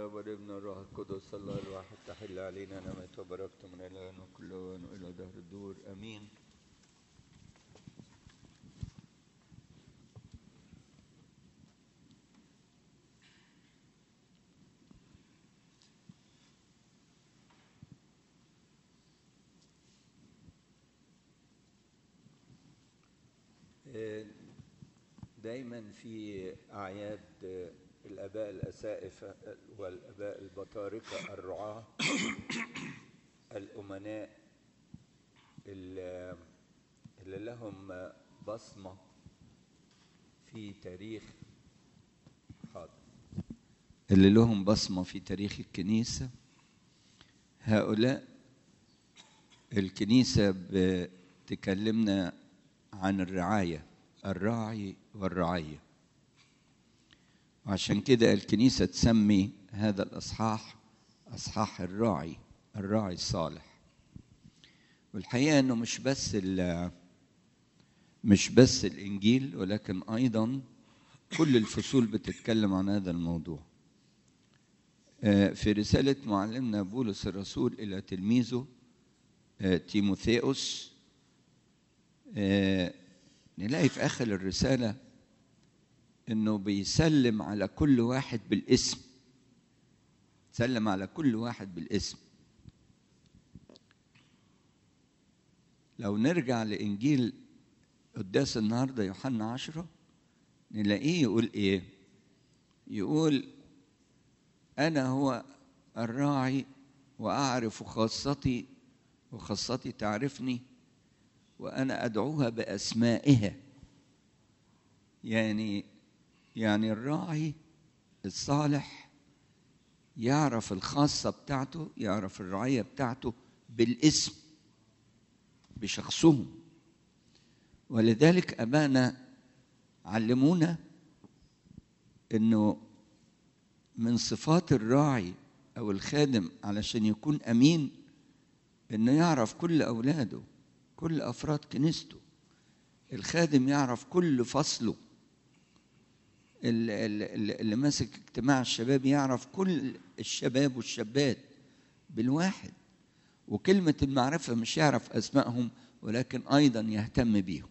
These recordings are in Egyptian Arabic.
الاب والابن والروح القدس الله الواحد تحل علينا نعمة وبركته من الان وكل اوان والى دهر الدور امين دايما في اعياد الاباء الاسائفه والاباء البطاركه الرعاه الامناء اللي اللي لهم بصمه في تاريخ حاضر اللي لهم بصمه في تاريخ الكنيسه هؤلاء الكنيسه بتكلمنا عن الرعايه الراعي والرعيه وعشان كده الكنيسه تسمي هذا الاصحاح اصحاح الراعي الراعي الصالح والحقيقه انه مش بس مش بس الانجيل ولكن ايضا كل الفصول بتتكلم عن هذا الموضوع في رساله معلمنا بولس الرسول الى تلميذه تيموثيوس نلاقي في اخر الرساله انه بيسلم على كل واحد بالاسم سلم على كل واحد بالاسم لو نرجع لانجيل قداس النهارده يوحنا عشرة نلاقيه يقول ايه يقول انا هو الراعي واعرف خاصتي وخاصتي تعرفني وانا ادعوها باسمائها يعني يعني الراعي الصالح يعرف الخاصة بتاعته يعرف الرعية بتاعته بالاسم بشخصهم ولذلك أبانا علمونا أنه من صفات الراعي أو الخادم علشان يكون أمين أنه يعرف كل أولاده كل أفراد كنيسته الخادم يعرف كل فصله اللي, اللي ماسك اجتماع الشباب يعرف كل الشباب والشابات بالواحد وكلمة المعرفة مش يعرف أسمائهم ولكن أيضا يهتم بيهم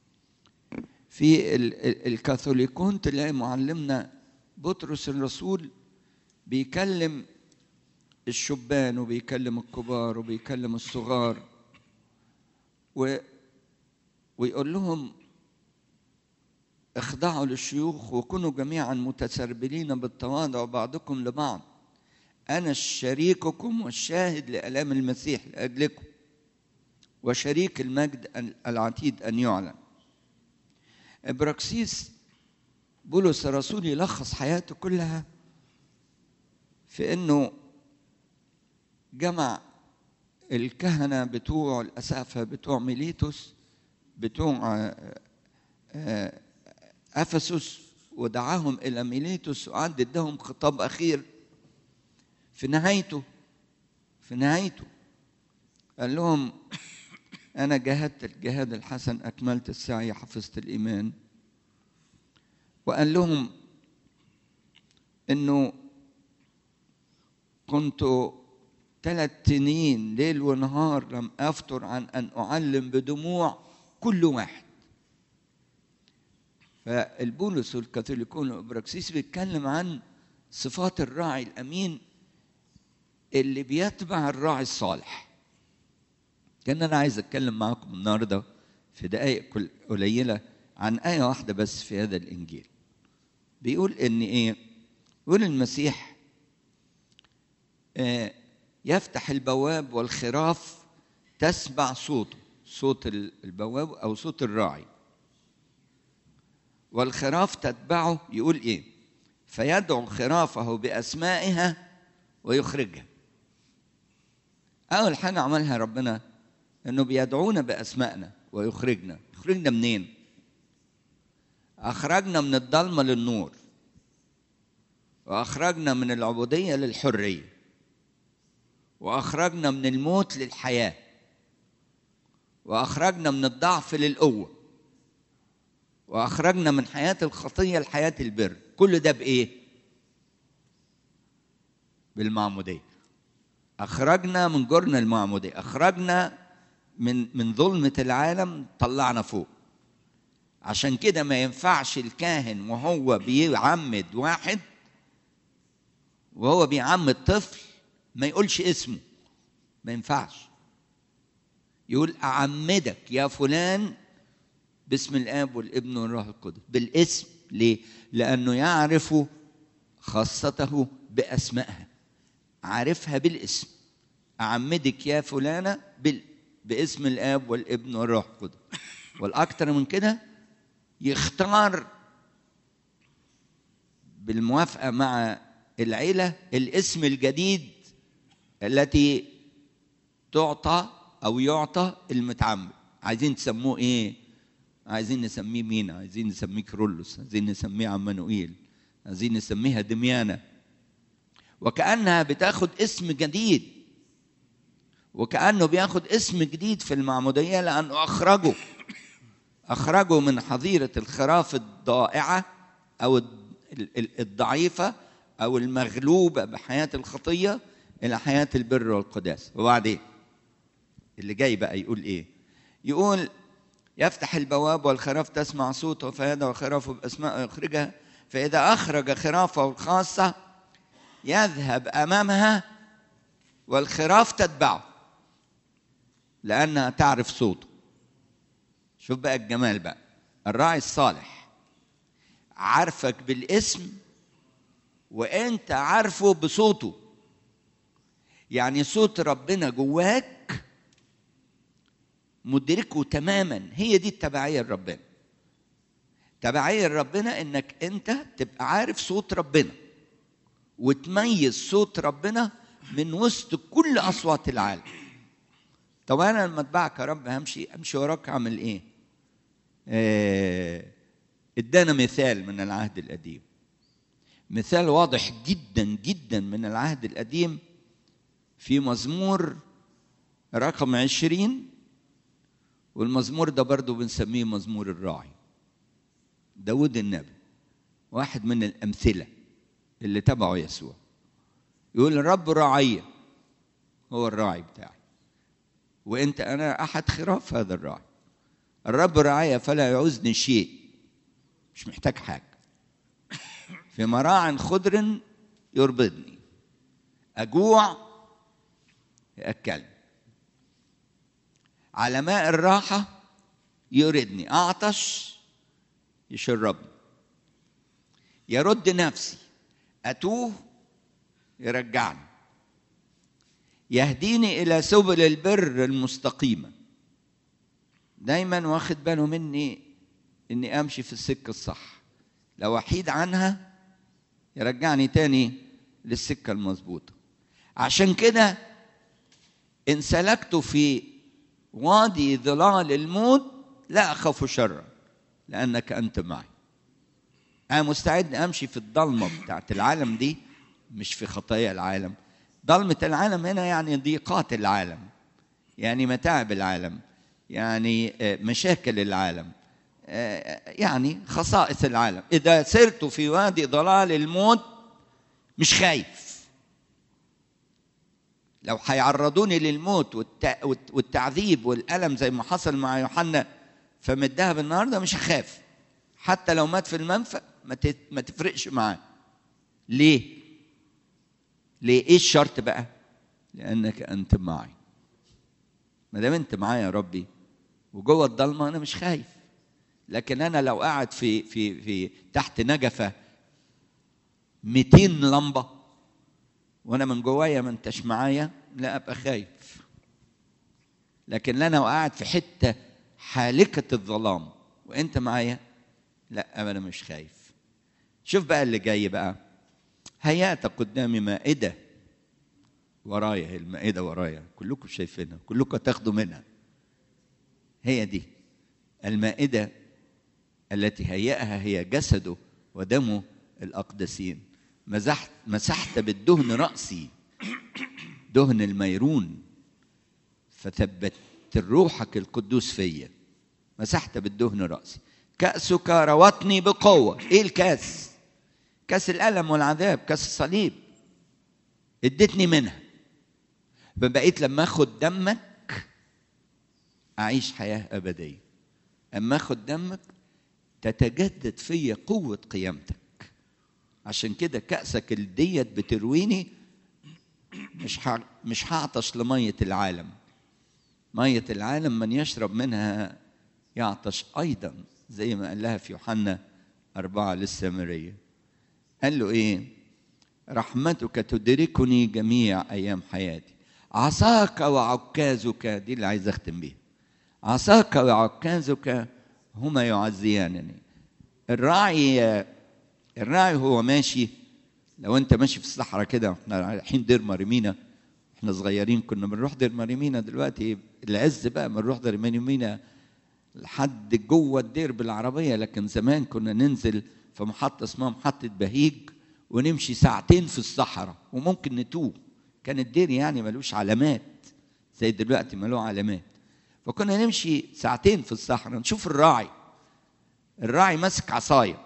في الكاثوليكون تلاقي معلمنا بطرس الرسول بيكلم الشبان وبيكلم الكبار وبيكلم الصغار و ويقول لهم اخضعوا للشيوخ وكونوا جميعا متسربلين بالتواضع بعضكم لبعض انا شريككم والشاهد لالام المسيح لاجلكم وشريك المجد العتيد ان يعلن ابراكسيس بولس الرسول يلخص حياته كلها في انه جمع الكهنه بتوع الاسافه بتوع ميليتوس بتوع افسس ودعاهم الى ميليتوس وقعد اداهم خطاب اخير في نهايته في نهايته قال لهم انا جاهدت الجهاد الحسن اكملت السعي حفظت الايمان وقال لهم انه كنت ثلاث سنين ليل ونهار لم افتر عن ان اعلم بدموع كل واحد فالبولس والكاثوليكون والابراكسيس بيتكلم عن صفات الراعي الامين اللي بيتبع الراعي الصالح كان انا عايز اتكلم معاكم النهارده في دقائق قليله عن ايه واحده بس في هذا الانجيل بيقول ان ايه يقول المسيح آه يفتح البواب والخراف تسمع صوته صوت البواب او صوت الراعي والخراف تتبعه يقول ايه فيدعو خرافه باسمائها ويخرجها اول حاجه عملها ربنا انه بيدعونا باسمائنا ويخرجنا يخرجنا منين اخرجنا من الضلمه للنور واخرجنا من العبوديه للحريه واخرجنا من الموت للحياه واخرجنا من الضعف للقوه واخرجنا من حياه الخطيه لحياه البر كل ده بايه بالمعموديه اخرجنا من جرن المعموديه اخرجنا من من ظلمه العالم طلعنا فوق عشان كده ما ينفعش الكاهن وهو بيعمد واحد وهو بيعمد طفل ما يقولش اسمه ما ينفعش يقول أعمدك يا فلان باسم الآب والابن والروح القدس بالاسم ليه؟ لأنه يعرف خاصته بأسمائها عارفها بالاسم أعمدك يا فلانة بال... باسم الآب والابن والروح القدس والأكثر من كده يختار بالموافقة مع العيلة الاسم الجديد التي تعطى أو يعطى المتعمد عايزين تسموه إيه؟ عايزين نسميه مين؟ عايزين نسميه كرولوس عايزين نسميه عمانوئيل عايزين نسميها دميانة وكأنها بتاخد اسم جديد وكأنه بياخد اسم جديد في المعمودية لأنه أخرجه أخرجه من حظيرة الخراف الضائعة أو الضعيفة أو المغلوبة بحياة الخطية إلى حياة البر والقداس وبعدين اللي جاي بقى يقول إيه يقول يفتح البواب والخراف تسمع صوته فيدعو خرافه بأسماء يخرجها فإذا أخرج خرافه الخاصة يذهب أمامها والخراف تتبعه لأنها تعرف صوته شوف بقى الجمال بقى الراعي الصالح عارفك بالاسم وانت عارفه بصوته يعني صوت ربنا جواك مدركه تماما هي دي التبعية لربنا تبعية لربنا انك انت تبقى عارف صوت ربنا وتميز صوت ربنا من وسط كل اصوات العالم طب انا لما اتبعك يا رب همشي امشي وراك اعمل ايه آه ادانا مثال من العهد القديم مثال واضح جدا جدا من العهد القديم في مزمور رقم عشرين والمزمور ده برضو بنسميه مزمور الراعي داود النبي واحد من الأمثلة اللي تبعه يسوع يقول الرب راعية هو الراعي بتاعي وانت انا احد خراف هذا الراعي الرب رعاية فلا يعوزني شيء مش محتاج حاجة في مراع خضر يربضني أجوع يأكلني على ماء الراحة يردني أعطش يشربني يرد نفسي أتوه يرجعني يهديني إلى سبل البر المستقيمة دايما واخد باله مني إني أمشي في السكة الصح لو أحيد عنها يرجعني تاني للسكة المظبوطة عشان كده إن سلكت في وادي ظلال الموت لا أخاف شرا لأنك أنت معي أنا مستعد أمشي في الضلمة بتاعت العالم دي مش في خطايا العالم ضلمة العالم هنا يعني ضيقات العالم يعني متاعب العالم يعني مشاكل العالم يعني خصائص العالم إذا سرت في وادي ضلال الموت مش خايف لو هيعرضوني للموت والتعذيب والألم زي ما حصل مع يوحنا فم الذهب النهارده مش هخاف حتى لو مات في المنفى ما تفرقش معاه ليه؟ ليه؟ ايه الشرط بقى؟ لأنك أنت معي ما دام أنت معايا يا ربي وجوه الضلمة أنا مش خايف لكن أنا لو قاعد في في في تحت نجفة 200 لمبة وأنا من جوايا ما أنتش معايا لا أبقى خايف لكن أنا وقاعد في حتة حالكة الظلام وأنت معايا لا أنا مش خايف شوف بقى اللي جاي بقى هيات قدامي مائدة ورايا هي المائدة ورايا كلكم شايفينها كلكم تاخدوا منها هي دي المائدة التي هيأها هي جسده ودمه الأقدسين مسحت مسحت بالدهن رأسي دهن الميرون فثبت روحك القدوس فيا مسحت بالدهن رأسي كأسك روتني بقوة إيه الكاس؟ كاس الألم والعذاب كاس الصليب ادتني منها فبقيت لما اخد دمك اعيش حياه ابديه اما اخد دمك تتجدد فيا قوه قيامتك عشان كده كاسك ديت بترويني مش ح... مش هعطش لميه العالم ميه العالم من يشرب منها يعطش ايضا زي ما قال لها في يوحنا أربعة للسامرية قال له إيه رحمتك تدركني جميع أيام حياتي عصاك وعكازك دي اللي عايز أختم بيها عصاك وعكازك هما يعزيانني الراعي الراعي هو ماشي لو انت ماشي في الصحراء كده احنا رايحين دير مريمينا احنا صغيرين كنا بنروح دير مريمينا دلوقتي العز بقى بنروح دير مريمينا لحد جوه الدير بالعربيه لكن زمان كنا ننزل في محطه اسمها محطه بهيج ونمشي ساعتين في الصحراء وممكن نتوه كان الدير يعني ملوش علامات زي دلوقتي ملوه علامات فكنا نمشي ساعتين في الصحراء نشوف الراعي الراعي ماسك عصايه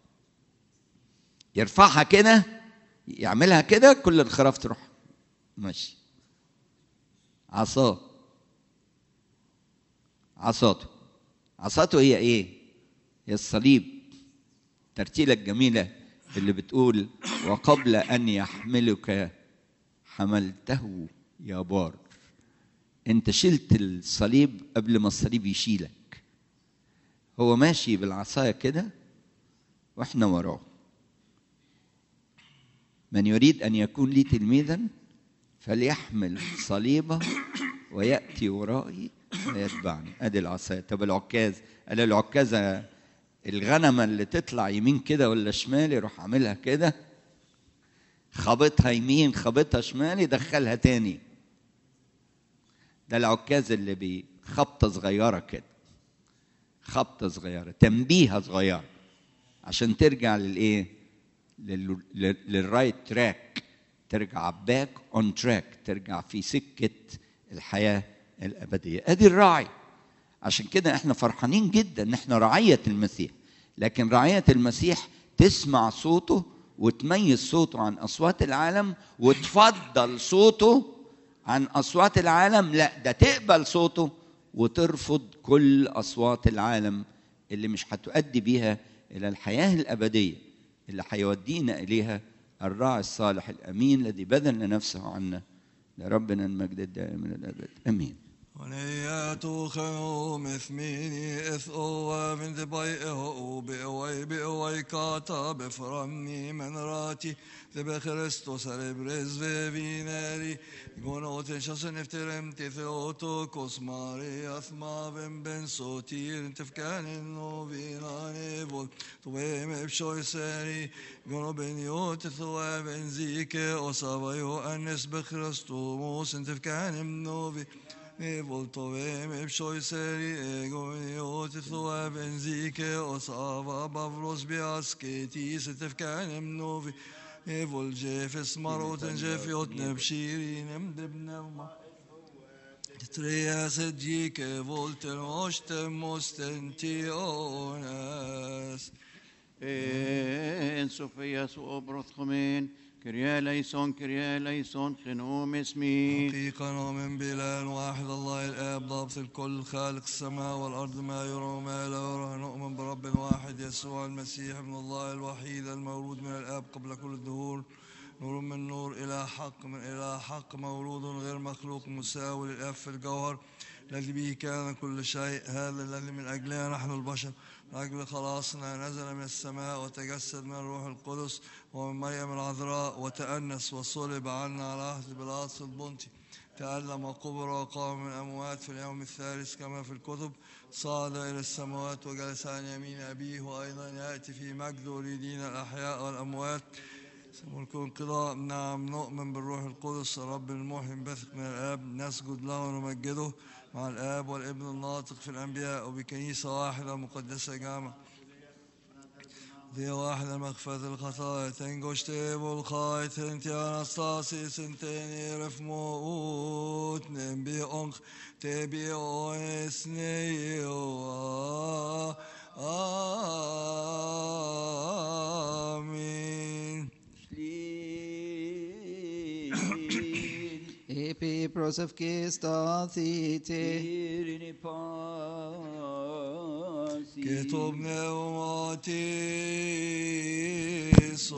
يرفعها كده يعملها كده كل الخراف تروح ماشي عصاه عصاته عصاته هي ايه هي الصليب ترتيلة الجميلة اللي بتقول وقبل أن يحملك حملته يا بار انت شلت الصليب قبل ما الصليب يشيلك هو ماشي بالعصاية كده واحنا وراه من يريد أن يكون لي تلميذا فليحمل صليبه ويأتي ورائي ويتبعني ادي العصايه طب العكاز قال العكازه الغنمه اللي تطلع يمين كده ولا شمال يروح عاملها كده خبطها يمين خبطها شمال يدخلها تاني ده العكاز اللي بخبطه صغيره كده خبطه صغيره تنبيهه صغيره عشان ترجع للايه للرايت تراك ترجع باك اون تراك ترجع في سكه الحياه الأبدية أدي الراعي عشان كده احنا فرحانين جدا ان احنا رعية المسيح لكن رعية المسيح تسمع صوته وتميز صوته عن أصوات العالم وتفضل صوته عن أصوات العالم لا ده تقبل صوته وترفض كل أصوات العالم اللي مش هتؤدي بيها إلى الحياة الأبدية اللي هيودينا إليها الراعي الصالح الأمين الذي بذل نفسه عنا لربنا المجد الدائم الى الابد امين ونياتو خنو مثميني إث أوى من ذبيئه بأوي بأوي كاتا بفرمني من راتي ذب خريستوس البرز فيناري جونوت شاس نفترم تثيوتو كوسماري أثما بن بن صوتير تفكان إنو فيناني بول طويم بشوي ساري جونو بن يوت ثوى بن زيك أصابيو أنس بخريستوس تفكان إنو في voltove me pshoj seri egoni o të thua benzike o sava bavros biaske ti se të fkanem novi e vol gjefes marotën gjefjot në pshirin e mdebne ma të treja se gjike voltën oshtë mostën ti onas En Sofia su obroth khomen كريا ليسون كريا ليسون خنوم اسمي حقيقة نؤمن بإله واحد الله الآب ضابط الكل خالق السماء والأرض ما يرى وما لا يرى نؤمن برب واحد يسوع المسيح ابن الله الوحيد المولود من الآب قبل كل الدهور نور من نور إلى حق من إلى حق مولود غير مخلوق مساوي للآب في الجوهر الذي به كان كل شيء هذا الذي من أجلنا نحن البشر من أجل خلاصنا نزل من السماء وتجسد من الروح القدس ومن مريم العذراء وتأنس وصلب عنا على عهد بلاطس البنطي تألم وقبر وقام من الأموات في اليوم الثالث كما في الكتب صعد إلى السماوات وجلس عن يمين أبيه وأيضا يأتي في مجده ليدين الأحياء والأموات ملك انقضاء نعم نؤمن بالروح القدس الرب المحيي بثق من الآب نسجد له ونمجده مع الآب والابن الناطق في الأنبياء وبكنيسة واحدة مقدسة جامعة ذي واحدة مغفرة الخطايا تنجوش تيبو الخاي تنتي أنستاسي سنتيني رفموت نبي أنخ تبي أونسني آمين Epi prosevkis stathite. Irini pasi. كتب نوماتي